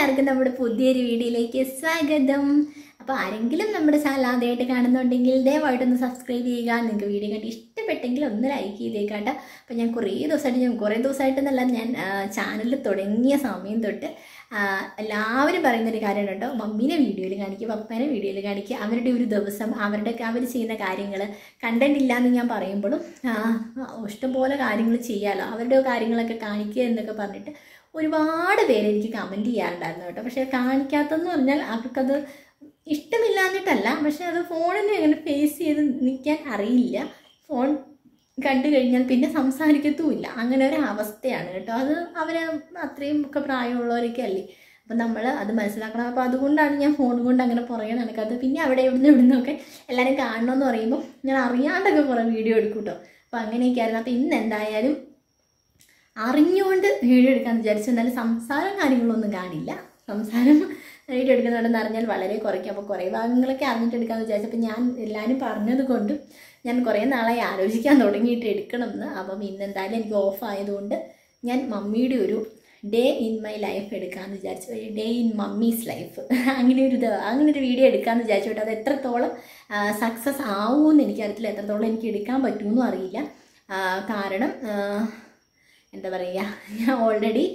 എല്ലാവർക്കും നമ്മുടെ പുതിയൊരു വീഡിയോയിലേക്ക് സ്വാഗതം അപ്പോൾ ആരെങ്കിലും നമ്മുടെ ചാനൽ ആദ്യമായിട്ട് കാണുന്നുണ്ടെങ്കിൽ ദയവായിട്ടൊന്ന് സബ്സ്ക്രൈബ് ചെയ്യുക നിങ്ങൾക്ക് വീഡിയോ കണ്ട് ഇഷ്ടപ്പെട്ടെങ്കിൽ ഒന്ന് ലൈക്ക് ചെയ്തേക്കാട്ടോ അപ്പോൾ ഞാൻ കുറേ ദിവസമായിട്ട് ഞാൻ കുറേ ദിവസമായിട്ടെന്നല്ല ഞാൻ ചാനൽ തുടങ്ങിയ സമയം തൊട്ട് ആ, എല്ലാവരും പറയുന്നൊരു കാര്യമാണ് കേട്ടോ മമ്മീനെ വീഡിയോയിൽ കാണിക്കുക പപ്പേനെ വീഡിയോയിൽ കാണിക്കുക അവരുടെ ഒരു ദിവസം അവരുടെ അവർ ചെയ്യുന്ന കാര്യങ്ങൾ കണ്ടന്റ് ഇല്ലാന്ന് ഞാൻ പറയുമ്പോഴും ആ, ഇഷ്ടംപോലെ കാര്യങ്ങൾ ചെയ്യാമല്ലോ അവരുടെ കാര്യങ്ങളൊക്കെ കാണിക്കുക എന്നൊക്കെ പറഞ്ഞിട്ട് ഒരുപാട് പേര് എനിക്ക് കമൻറ്റ് ചെയ്യാറുണ്ടായിരുന്നു കേട്ടോ പക്ഷേ കാണിക്കാത്തതെന്ന് പറഞ്ഞാൽ അവർക്കത് ഇഷ്ടമില്ലാഞ്ഞിട്ടല്ല പക്ഷെ അത് ഫോണിനെ അങ്ങനെ ഫേസ് ചെയ്ത് നിൽക്കാൻ അറിയില്ല ഫോൺ കണ്ടു കഴിഞ്ഞാൽ പിന്നെ സംസാരിക്കത്തുമില്ല അങ്ങനെ ഒരു അവസ്ഥയാണ് കേട്ടോ അത് അവർ അത്രയും ഒക്കെ പ്രായമുള്ളവരൊക്കെ അല്ലേ അപ്പം നമ്മൾ അത് മനസ്സിലാക്കണം അപ്പോൾ അതുകൊണ്ടാണ് ഞാൻ ഫോൺ കൊണ്ട് അങ്ങനെ പുറകെ നടക്കാത്തത് പിന്നെ അവിടെ ഇവിടുന്ന് ഇവിടുന്നൊക്കെ എല്ലാവരും കാണണമെന്ന് പറയുമ്പോൾ ഞാൻ അറിയാണ്ടൊക്കെ കുറേ വീഡിയോ എടുക്കും കേട്ടോ അപ്പോൾ അങ്ങനെയൊക്കെ ആയിരുന്നു അപ്പോൾ ഇന്ന് എന്തായാലും അറിഞ്ഞുകൊണ്ട് വീഡിയോ എടുക്കാമെന്ന് വിചാരിച്ചു എന്നാലും സംസാരം കാര്യങ്ങളൊന്നും കാണില്ല സംസാരം വീഡിയോ എടുക്കുന്നുണ്ടെന്ന് അറിഞ്ഞാൽ വളരെ കുറയ്ക്കും അപ്പോൾ കുറേ ഭാഗങ്ങളൊക്കെ അറിഞ്ഞിട്ട് എടുക്കാമെന്ന് വിചാരിച്ചു അപ്പോൾ ഞാൻ എല്ലാവരും പറഞ്ഞത് കൊണ്ടും ഞാൻ കുറേ നാളായി ആലോചിക്കാൻ തുടങ്ങിയിട്ട് എടുക്കണം എന്ന് അപ്പം ഇന്ന് എന്തായാലും എനിക്ക് ഓഫ് ആയതുകൊണ്ട് ഞാൻ മമ്മിയുടെ ഒരു ഡേ ഇൻ മൈ ലൈഫ് എടുക്കാമെന്ന് വിചാരിച്ചു ഡേ ഇൻ മമ്മീസ് ലൈഫ് അങ്ങനെ ഒരു ഇത് അങ്ങനെ ഒരു വീഡിയോ എടുക്കാമെന്ന് വിചാരിച്ചു കേട്ടോ അത് എത്രത്തോളം സക്സസ് ആവുമെന്ന് എനിക്കറിയത്തില്ല എത്രത്തോളം എനിക്ക് എടുക്കാൻ പറ്റുമെന്നും അറിയില്ല ആ, കാരണം ആ, എന്താ പറയുക ഞാൻ ഓൾറെഡി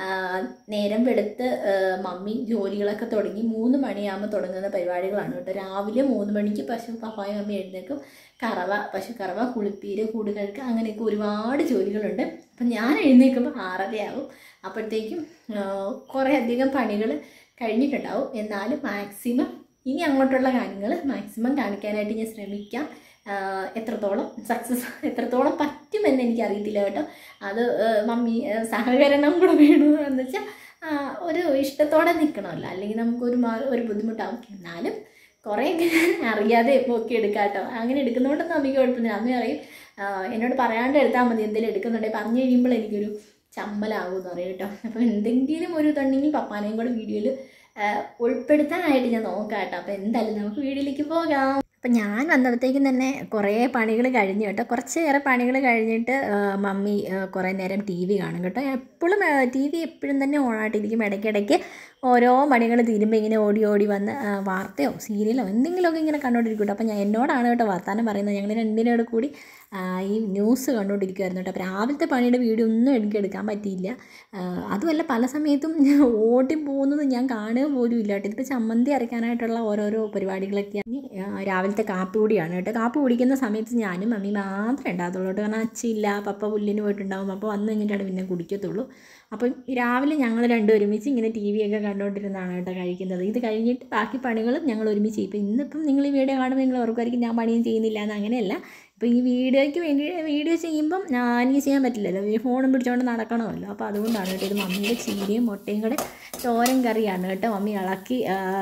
നേരം വെളുത്ത് ആ, മമ്മി ജോലികളൊക്കെ തുടങ്ങി മൂന്ന് മണിയാകുമ്പോൾ തുടങ്ങുന്ന പരിപാടികളാണ് കേട്ടോ രാവിലെ മൂന്ന് മണിക്ക് പശു പപ്പായ മമ്മി എഴുന്നേക്കും കറവ പശു കറവ കുളിപ്പീര് കൂട് കഴുക അങ്ങനെയൊക്കെ ഒരുപാട് ജോലികളുണ്ട് അപ്പം ഞാൻ എഴുന്നേൽക്കുമ്പോൾ ആറരയാവും അപ്പോഴത്തേക്കും ആ, കുറേ അധികം പണികൾ കഴിഞ്ഞിട്ടുണ്ടാവും എന്നാലും മാക്സിമം ഇനി അങ്ങോട്ടുള്ള കാര്യങ്ങൾ മാക്സിമം കാണിക്കാനായിട്ട് ഞാൻ ശ്രമിക്കാം ആ, എത്രത്തോളം സക്സസ് എത്രത്തോളം പറ്റുമെന്ന് എനിക്കറിയത്തില്ല കേട്ടോ അത് ആ, മമ്മി ആ, സഹകരണം കൂടെ വേണമെന്ന് വെച്ചാൽ ഒരു ഇഷ്ടത്തോടെ നിൽക്കണമല്ലോ അല്ലെങ്കിൽ നമുക്കൊരു മാ- ഒരു ബുദ്ധിമുട്ടാവും എന്നാലും കുറേയൊക്കെ അറിയാതെ ഒക്കെ എടുക്കാം കേട്ടോ അങ്ങനെ എടുക്കുന്നതുകൊണ്ടൊന്നും അമ്മയ്ക്ക് കുഴപ്പമില്ല അമ്മ പറയും ആ, എന്നോട് പറയാണ്ട് എടുത്താൽ മതി എന്തെങ്കിലും എടുക്കുന്നുണ്ടെങ്കിൽ പറഞ്ഞു കഴിയുമ്പോൾ എനിക്കൊരു ചമ്മലാകും എന്ന് പറയും കേട്ടോ അപ്പോൾ എന്തെങ്കിലും ഒരു ഇതുണ്ടെങ്കിൽ പപ്പാനെയും കൂടെ വീഡിയോയിൽ ഉൾപ്പെടുത്താനായിട്ട് ഞാൻ നോക്കാം കേട്ടോ അപ്പോൾ എന്തായാലും നമുക്ക് വീഡിയോയിലേക്ക് പോകാം അപ്പം ഞാൻ വന്നപ്പോഴത്തേക്കും തന്നെ കുറേ പണികൾ കഴിഞ്ഞു കേട്ടോ കുറച്ചേറെ പണികൾ കഴിഞ്ഞിട്ട് ആ, മമ്മി ആ, കുറേ നേരം ടി വി കാണും കേട്ടോ എപ്പോഴും ടി വി എപ്പോഴും തന്നെ ഓണായിട്ടിരിക്കും ഇടയ്ക്കിടയ്ക്ക് ഓരോ പണികൾ തീരുമ്പോൾ ഇങ്ങനെ ഓടി ഓടി വന്ന് ആ, വാർത്തയോ സീരിയലോ എന്തെങ്കിലുമൊക്കെ ഇങ്ങനെ കണ്ടുകൊണ്ടിരിക്കും കേട്ടോ അപ്പോൾ ഞാൻ എന്നോടാണ് കേട്ടോ വർത്താനം പറയുന്നത് ഞങ്ങൾ രണ്ടിനോട് കൂടി ആ, ഈ ന്യൂസ് കണ്ടുകൊണ്ടിരിക്കുമായിരുന്നു കേട്ടോ അപ്പോൾ രാവിലത്തെ പണിയുടെ വീഡിയോ ഒന്നും എനിക്ക് എടുക്കാൻ പറ്റിയില്ല ആ, അതുമല്ല പല സമയത്തും ഓടി പോകുന്നത് ഞാൻ കാണുക പോലും ഇല്ല കേട്ടോ ഇതിപ്പോൾ ചമ്മന്തി അരയ്ക്കാനായിട്ടുള്ള ഓരോരോ പരിപാടികളൊക്കെയാണ് ഇനി, ആ, രാവിലത്തെ കാപ്പി കൂടിയാണ് കേട്ടോ കാപ്പി കുടിക്കുന്ന സമയത്ത് ഞാനും മമ്മി മാത്രമേ ഉണ്ടാകത്തുള്ളൂ കേട്ടോ കാരണം അച്ഛയില്ല പപ്പ പുല്ലിന് പോയിട്ടുണ്ടാവും അപ്പോൾ വന്നു കഴിഞ്ഞിട്ടാണ് പിന്നെ കുടിക്കത്തുള്ളൂ അപ്പം രാവിലെ ഞങ്ങൾ രണ്ടും ഒരുമിച്ച് ഇങ്ങനെ ടി വി ഒക്കെ കണ്ടുകൊണ്ടിരുന്നതാണ് കേട്ടോ കഴിക്കുന്നത് ഇത് കഴിഞ്ഞിട്ട് ബാക്കി പണികളും ഞങ്ങൾ ഒരുമിച്ച് ചെയ്യും ഇപ്പം ഇന്നിപ്പം നിങ്ങൾ ഈ വീഡിയോ കാണുമ്പോൾ നിങ്ങൾ ഓർക്കുമായിരിക്കും ഞാൻ പണിയും ചെയ്യുന്നില്ല എന്ന് അങ്ങനെയല്ല ഇപ്പോൾ ഈ വീഡിയോയ്ക്ക് വേണ്ടി വീഡിയോ ചെയ്യുമ്പം ആ, എനിക്ക് ചെയ്യാൻ പറ്റില്ലല്ലോ ഈ ഫോണും പിടിച്ചുകൊണ്ട് നടക്കണമല്ലോ അപ്പോൾ അതുകൊണ്ടാണ് കേട്ടോ ഇത് മമ്മിയുടെ ചീരയും മുട്ടയും കൂടെ തോരൻ കറിയാണ് കേട്ടോ മമ്മി ഇളക്കി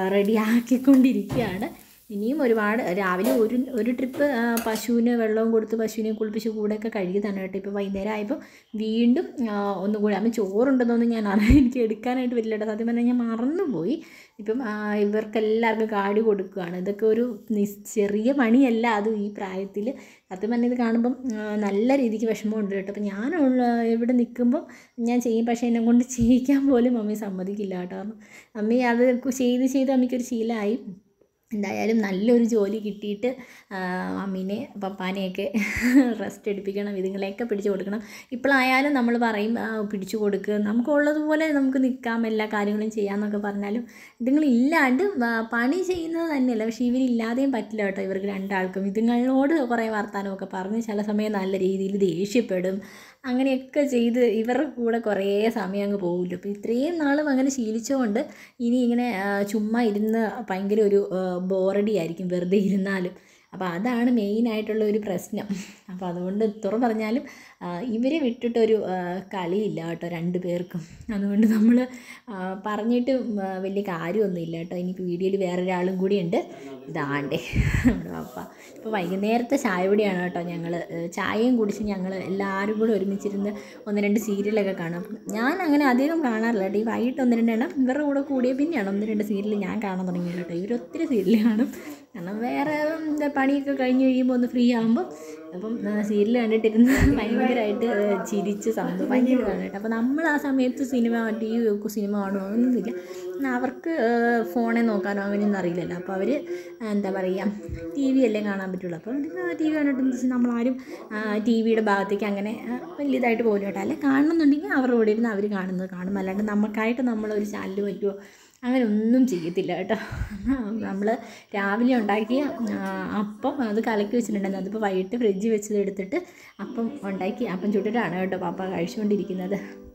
റെഡിയാക്കിക്കൊണ്ടിരിക്കുകയാണ് ഇനിയും ഒരുപാട് രാവിലെ ഒരു ഒരു ട്രിപ്പ് ആ, പശുവിന് വെള്ളവും കൊടുത്ത് പശുവിനെ കുളിപ്പിച്ച് കൂടെയൊക്കെ കഴുകിയതാണ് കേട്ടോ ഇപ്പോൾ വൈകുന്നേരം ആയപ്പോൾ വീണ്ടും ആ, ഒന്നുകൂടി അമ്മ ചോറുണ്ടെന്നൊന്നും ഞാൻ അറിയാൻ എനിക്ക് എടുക്കാനായിട്ട് പറ്റില്ല കേട്ടോ സത്യം പറഞ്ഞാൽ ഞാൻ മറന്നുപോയി ഇപ്പം ആ, ഇവർക്കെല്ലാവർക്കും കാടി കൊടുക്കുകയാണ് ഇതൊക്കെ ഒരു നിസ് ചെറിയ പണിയല്ല അത് ഈ പ്രായത്തിൽ സത്യം പറഞ്ഞാൽ ഇത് കാണുമ്പം ആ, നല്ല രീതിക്ക് വിഷമമുണ്ട് കേട്ടോ അപ്പം ഞാൻ ഉള്ള- ഇവിടെ നിൽക്കുമ്പം ഞാൻ ചെയ്യും പക്ഷേ എന്നെ കൊണ്ട് ചെയ്യിക്കാൻ പോലും മമ്മി സമ്മതിക്കില്ല കേട്ടോ കാരണം മമ്മി അത് ചെയ്ത് ചെയ്ത് അമ്മയ്ക്കൊരു ശീലമായി എന്തായാലും നല്ലൊരു ജോലി കിട്ടിയിട്ട് ആ, അമ്മീനെ പപ്പാനെയൊക്കെ റെസ്റ്റ് എടുപ്പിക്കണം ഇതുങ്ങളെയൊക്കെ പിടിച്ചു കൊടുക്കണം ഇപ്പോഴായാലും നമ്മൾ പറയും ആ, പിടിച്ചു കൊടുക്കുക നമുക്കുള്ളതുപോലെ നമുക്ക് നിൽക്കാം എല്ലാ കാര്യങ്ങളും ചെയ്യാമെന്നൊക്കെ പറഞ്ഞാലും ഇതുങ്ങളില്ലാണ്ട് ആ, പണി ചെയ്യുന്നത് തന്നെയല്ല പക്ഷേ ഇവരില്ലാതെയും പറ്റില്ല കേട്ടോ ഇവർക്ക് രണ്ടാൾക്കും ഇതുങ്ങളോട് കുറേ വർത്തമാനമൊക്കെ പറഞ്ഞ് ചില സമയം നല്ല രീതിയിൽ ദേഷ്യപ്പെടും അങ്ങനെയൊക്കെ ചെയ്ത് ഇവരുടെ കൂടെ കുറേ സമയം അങ്ങ് പോകില്ല അപ്പോൾ ഇത്രയും നാളും അങ്ങനെ ശീലിച്ചുകൊണ്ട് ഇനി ഇങ്ങനെ ആ, ചുമ്മാ ഇരുന്ന് ഭയങ്കര ഒരു ബോറടി ആയിരിക്കും വെറുതെ ഇരുന്നാലും അപ്പോൾ അതാണ് മെയിനായിട്ടുള്ള ഒരു പ്രശ്നം അപ്പോൾ അതുകൊണ്ട് തുറ പറഞ്ഞാലും ഇവരെ വിട്ടിട്ടൊരു ആ, കളിയില്ല കേട്ടോ രണ്ട് പേർക്കും അതുകൊണ്ട് നമ്മൾ പറഞ്ഞിട്ട് ആ, വലിയ കാര്യമൊന്നുമില്ല കേട്ടോ ഇനിയിപ്പോൾ വീഡിയോയിൽ വേറൊരാളും കൂടി ഉണ്ട് ഇതാണ്ടേ നമ്മുടെ പപ്പ ഇപ്പോൾ വൈകുന്നേരത്തെ ചായ കൂടിയാണ് കേട്ടോ ഞങ്ങൾ ചായയും കുടിച്ച് ഞങ്ങൾ എല്ലാവരും കൂടെ ഒരുമിച്ചിരുന്ന് ഒന്ന് രണ്ട് സീരിയലൊക്കെ കാണും അപ്പം ഞാൻ അങ്ങനെ അധികം കാണാറില്ല കേട്ടോ ഈ വൈകിട്ട് ഒന്ന് രണ്ടെണ്ണം ഇവരുടെ കൂടെ കൂടിയ പിന്നെയാണ് ഒന്ന് രണ്ട് സീരിയൽ ഞാൻ കാണാൻ തുടങ്ങിയത് കേട്ടോ ഇവർ ഒത്തിരി സീരിയൽ കാണും കാരണം വേറെ എന്താ പണിയൊക്കെ കഴിഞ്ഞ് കഴിയുമ്പോൾ ഒന്ന് ഫ്രീ ആകുമ്പോൾ അപ്പം സീരിയൽ കണ്ടിട്ടിരുന്ന് ഭയങ്കരമായിട്ട് ഏഹ്, ചിരിച്ച് സന്തോഷം ഭയങ്കര ഇതാണ് കേട്ടോ അപ്പോൾ നമ്മൾ ആ സമയത്ത് സിനിമ ടി വി വെക്കും സിനിമ കാണുമോ അങ്ങനെയൊന്നുമില്ല അവർക്ക് ഫോണിൽ നോക്കാനോ അങ്ങനെയൊന്നും അറിയില്ലല്ലോ അപ്പോൾ അവർ എന്താ പറയുക ടി വി അല്ലേ കാണാൻ പറ്റുള്ളൂ അപ്പോൾ ടി വി കണ്ടിട്ടെന്ന് വെച്ചാൽ നമ്മളാരും ടി വിയുടെ ഭാഗത്തേക്ക് അങ്ങനെ ആ, വലിയതായിട്ട് പോലും കേട്ടോ അല്ലെ കാണണമെന്നുണ്ടെങ്കിൽ അവരുടെ കൂടെ ഇരുന്ന് അവർ കാണുന്നത് കാണും അല്ലാണ്ട് നമുക്കായിട്ട് നമ്മളൊരു ചാനൽ പറ്റുമോ അങ്ങനെ ഒന്നും ചെയ്യത്തില്ല കേട്ടോ നമ്മൾ രാവിലെ ഉണ്ടാക്കിയ ആ, അപ്പം അത് കലക്കി വെച്ചിട്ടുണ്ടായിരുന്നു അതിപ്പോൾ വൈകിട്ട് ഫ്രിഡ്ജിൽ വെച്ചത് എടുത്തിട്ട് അപ്പം ഉണ്ടാക്കി അപ്പം ചുട്ടിട്ടാണ് കേട്ടോ പാപ്പ കഴിച്ചുകൊണ്ടിരിക്കുന്നത്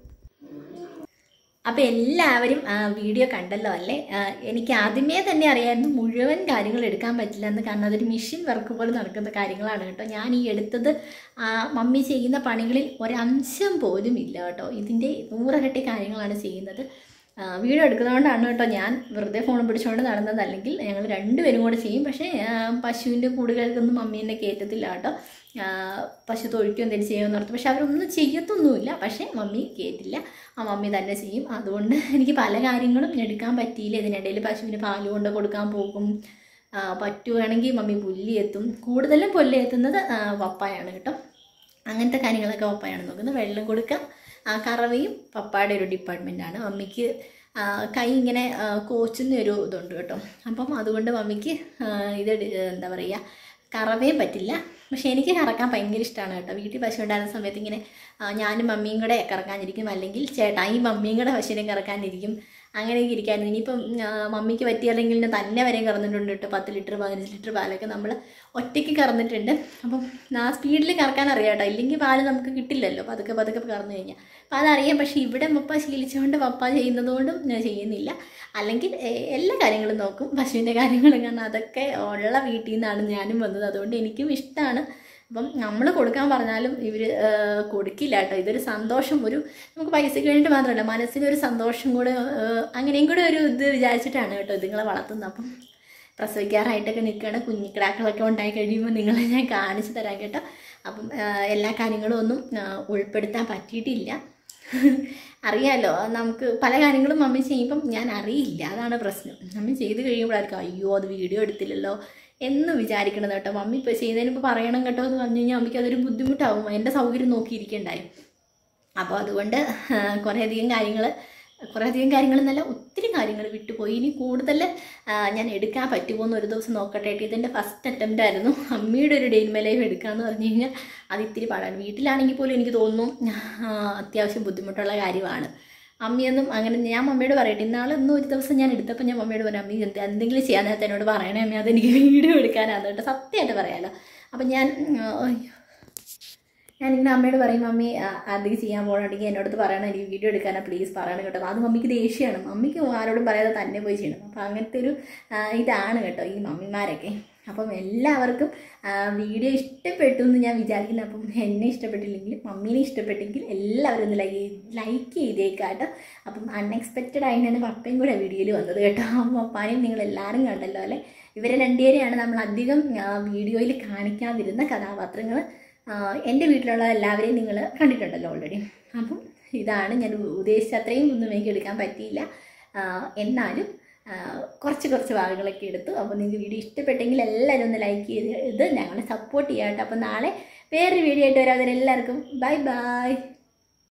അപ്പോൾ എല്ലാവരും ആ, വീഡിയോ കണ്ടല്ലോ അല്ലേ ആ, എനിക്ക് ആദ്യമേ തന്നെ അറിയായിരുന്നു മുഴുവൻ കാര്യങ്ങൾ എടുക്കാൻ പറ്റില്ല എന്ന് കാരണം അതൊരു മെഷീൻ വർക്ക് പോലെ നടക്കുന്ന കാര്യങ്ങളാണ് കേട്ടോ ഞാൻ ഈ എടുത്തത് ആ, മമ്മി ചെയ്യുന്ന പണികളിൽ ഒരംശം പോലും ഇല്ല കേട്ടോ ഇതിൻ്റെ നൂറരട്ടി കാര്യങ്ങളാണ് ചെയ്യുന്നത് ആ, വീഡിയോ എടുക്കുന്നതുകൊണ്ടാണ് കേട്ടോ ഞാൻ വെറുതെ ഫോൺ പിടിച്ചുകൊണ്ട് നടന്നത് അല്ലെങ്കിൽ ഞങ്ങൾ രണ്ടുപേരും കൂടെ ചെയ്യും പക്ഷേ ആ, പശുവിൻ്റെ കൂടുകൾക്കൊന്നും മമ്മി എന്നെ കയറ്റത്തില്ല കേട്ടോ ആ, പശു തൊഴിക്കും എന്തെങ്കിലും ചെയ്യുമെന്ന് ഓർത്ത് പക്ഷെ അവരൊന്നും ചെയ്യത്തൊന്നുമില്ല പക്ഷേ മമ്മി കേട്ടില്ല ആ മമ്മി തന്നെ ചെയ്യും അതുകൊണ്ട് എനിക്ക് പല കാര്യങ്ങളും എടുക്കാൻ പറ്റിയില്ല ഇതിനിടയിൽ പശുവിന് പാല് കൊണ്ട് കൊടുക്കാൻ പോകും ആ, പറ്റുവാണെങ്കിൽ മമ്മി പുല്ലി എത്തും കൂടുതലും പുല്ല് എത്തുന്നത് ആ, പപ്പായാണ് കേട്ടോ അങ്ങനത്തെ കാര്യങ്ങളൊക്കെ പപ്പായാണ് നോക്കുന്നത് വെള്ളം കൊടുക്കുക ആ കറവയും പപ്പായുടെ ഒരു ഡിപ്പാർട്ട്മെൻറ്റാണ് മമ്മിക്ക് ആ, കൈ ഇങ്ങനെ ആ, കോച്ചുന്ന ഒരു ഇതുണ്ട് കേട്ടോ അപ്പം അതുകൊണ്ട് മമ്മിക്ക് ആ, ഇത് എടു- എന്താ പറയുക കറവയും പറ്റില്ല പക്ഷേ എനിക്ക് കറക്കാൻ ഭയങ്കര ഇഷ്ടമാണ് കേട്ടോ വീട്ടിൽ പശു ഉണ്ടായിരുന്ന സമയത്ത് ഇങ്ങനെ ആ, ഞാനും മമ്മിയും കൂടെ കറക്കാനിരിക്കും അല്ലെങ്കിൽ ചേട്ടാ ഈ മമ്മിയും കൂടെ പശുവിനെ കറക്കാനിരിക്കും അങ്ങനെയൊക്കെ ഇരിക്കായിരുന്നു ഇനിയിപ്പം ആ, മമ്മിക്ക് പറ്റിയല്ലെങ്കിൽ ഞാൻ തന്നെ വരെയും കറന്നിട്ടുണ്ട് കേട്ടോ പത്ത് ലിറ്റർ പതിനഞ്ച് ലിറ്റർ പാലൊക്കെ നമ്മൾ ഒറ്റയ്ക്ക് കറന്നിട്ടുണ്ട് അപ്പം ആ സ്പീഡിൽ കറക്കാൻ അറിയാം കേട്ടോ ഇല്ലെങ്കിൽ പാല് നമുക്ക് കിട്ടില്ലല്ലോ പതുക്കെ പതുക്കെ കറന്നു കഴിഞ്ഞാൽ അപ്പോൾ അതറിയാം പക്ഷേ ഇവിടെ പപ്പ ശീലിച്ചുകൊണ്ട് പപ്പ ചെയ്യുന്നതുകൊണ്ടും ഞാൻ ചെയ്യുന്നില്ല അല്ലെങ്കിൽ എ- എല്ലാ കാര്യങ്ങളും നോക്കും പശുവിൻ്റെ കാര്യങ്ങളും കാരണം അതൊക്കെ ഉള്ള വീട്ടിൽ നിന്നാണ് ഞാനും വന്നത് അതുകൊണ്ട് എനിക്കും ഇഷ്ടമാണ് അപ്പം നമ്മൾ കൊടുക്കാൻ പറഞ്ഞാലും ഇവർ കൊടുക്കില്ല കേട്ടോ ഇതൊരു സന്തോഷം ഒരു നമുക്ക് പൈസയ്ക്ക് വേണ്ടിയിട്ട് മാത്രമല്ല മനസ്സിനൊരു സന്തോഷം കൂടെ ആ, അങ്ങനെയും കൂടെ ഒരു ഇത് വിചാരിച്ചിട്ടാണ് കേട്ടോ ഇതുങ്ങളെ വളർത്തുന്നത് അപ്പം പ്രസവിക്കാറായിട്ടൊക്കെ നിൽക്കുകയാണ് കുഞ്ഞിക്കിടാക്കളൊക്കെ ഉണ്ടായി കഴിയുമ്പോൾ നിങ്ങളെ ഞാൻ കാണിച്ചു തരാം കേട്ടോ അപ്പം ആ, എല്ലാ കാര്യങ്ങളും ഒന്നും ആ, ഉൾപ്പെടുത്താൻ പറ്റിയിട്ടില്ല അറിയാലോ നമുക്ക് പല കാര്യങ്ങളും മമ്മി ചെയ്യുമ്പം ഞാൻ അറിയില്ല അതാണ് പ്രശ്നം മമ്മി ചെയ്ത് കഴിയുമ്പോഴായിരിക്കും അയ്യോ അത് വീഡിയോ എടുത്തില്ലല്ലോ എന്ന് വിചാരിക്കണം കേട്ടോ മമ്മി ഇപ്പോൾ ചെയ്യുന്നതിന് ഇപ്പോൾ പറയണം കേട്ടോ എന്ന് പറഞ്ഞു കഴിഞ്ഞാൽ മമ്മിക്ക് അതൊരു ബുദ്ധിമുട്ടാവും എൻ്റെ സൗകര്യം നോക്കിയിരിക്കണ്ടായും അപ്പോൾ അതുകൊണ്ട് ആ, കുറേയധികം കാര്യങ്ങൾ കുറേയധികം കാര്യങ്ങൾ എന്നല്ല ഒത്തിരി കാര്യങ്ങൾ വിട്ടുപോയി ഇനി കൂടുതൽ ആ, ഞാൻ എടുക്കാൻ പറ്റുമോ എന്ന് ഒരു ദിവസം നോക്കട്ടെ കേട്ടോ. ഇതെൻ്റെ ഫസ്റ്റ് അറ്റംപ്റ്റ് ആയിരുന്നു അമ്മയുടെ ഒരു ഡെയിൻ ലൈഫ് എടുക്കാമെന്ന് പറഞ്ഞു കഴിഞ്ഞാൽ അത് ഇത്തിരി പാടാണ് വീട്ടിലാണെങ്കിൽ പോലും എനിക്ക് തോന്നുന്നു ആ, അത്യാവശ്യം ബുദ്ധിമുട്ടുള്ള കാര്യമാണ് അമ്മയൊന്നും അങ്ങനെ ഞാൻ മമ്മിയോട് പറയട്ടെ ഇന്നാൾ ഇന്ന് ഒരു ദിവസം ഞാൻ എടുത്തപ്പോൾ ഞാൻ മമ്മിയോട് പറയാം അമ്മി എന്ത് എന്തെങ്കിലും ചെയ്യാൻ നേരത്തെ എന്നോട് പറയണേ അമ്മ അതെനിക്ക് വീഡിയോ എടുക്കാനാണ് കേട്ടോ സത്യമായിട്ട് പറയാമല്ലോ അപ്പം ഞാൻ ആ, അയ്യോ ഞാനിങ്ങനെ അമ്മയോട് പറയും മമ്മി ആ, അധികം ചെയ്യാൻ പോകണമെങ്കിൽ എന്നോട് പറയണം എനിക്ക് വീഡിയോ എടുക്കാനാ പ്ലീസ് പറയണം കേട്ടോ അത് മമ്മിക്ക് ദേഷ്യമാണ് മമ്മിക്ക് ആരോടും പറയാതെ തന്നെ പോയി ചെയ്യണം അപ്പോൾ അങ്ങനത്തെ ഒരു ആ, ഇതാണ് കേട്ടോ ഈ മമ്മിമാരൊക്കെ അപ്പം എല്ലാവർക്കും ആ, വീഡിയോ ഇഷ്ടപ്പെട്ടു എന്ന് ഞാൻ വിചാരിക്കുന്നു അപ്പം എന്നെ ഇഷ്ടപ്പെട്ടില്ലെങ്കിൽ മമ്മീനെ ഇഷ്ടപ്പെട്ടെങ്കിൽ എല്ലാവരും ഒന്ന് ലൈക്ക് ലൈക്ക് ചെയ്തേക്കാട്ടോ അപ്പം അൺഎക്സ്പെക്റ്റഡ് ആയിട്ടാണ് പപ്പയും കൂടെ വീഡിയോയിൽ വന്നത് കേട്ടോ അപ്പം പപ്പാനെയും നിങ്ങൾ എല്ലാവരും കണ്ടല്ലോ അല്ലേ ഇവരെ രണ്ടുപേരെയാണ് നമ്മൾ അധികം വീഡിയോയിൽ കാണിക്കാതിരുന്ന കഥാപാത്രങ്ങൾ എൻ്റെ വീട്ടിലുള്ള എല്ലാവരെയും നിങ്ങൾ കണ്ടിട്ടുണ്ടല്ലോ ഓൾറെഡി അപ്പം ഇതാണ് ഞാൻ ഉദ്ദേശിച്ച അത്രയും ഒന്നും എനിക്ക് എടുക്കാൻ പറ്റിയില്ല ആ, എന്നാലും ആ, കുറച്ച് കുറച്ച് ഭാഗങ്ങളൊക്കെ എടുത്തു അപ്പോൾ നിങ്ങൾക്ക് വീഡിയോ ഇഷ്ടപ്പെട്ടെങ്കിൽ എല്ലാവരും ഒന്ന് ലൈക്ക് ചെയ്ത് ഇത് ഞങ്ങളെ സപ്പോർട്ട് ചെയ്യാം കേട്ടോ അപ്പോൾ നാളെ വേറൊരു വീഡിയോ ആയിട്ട് വരാം അതിനെല്ലാവർക്കും ബൈ ബൈ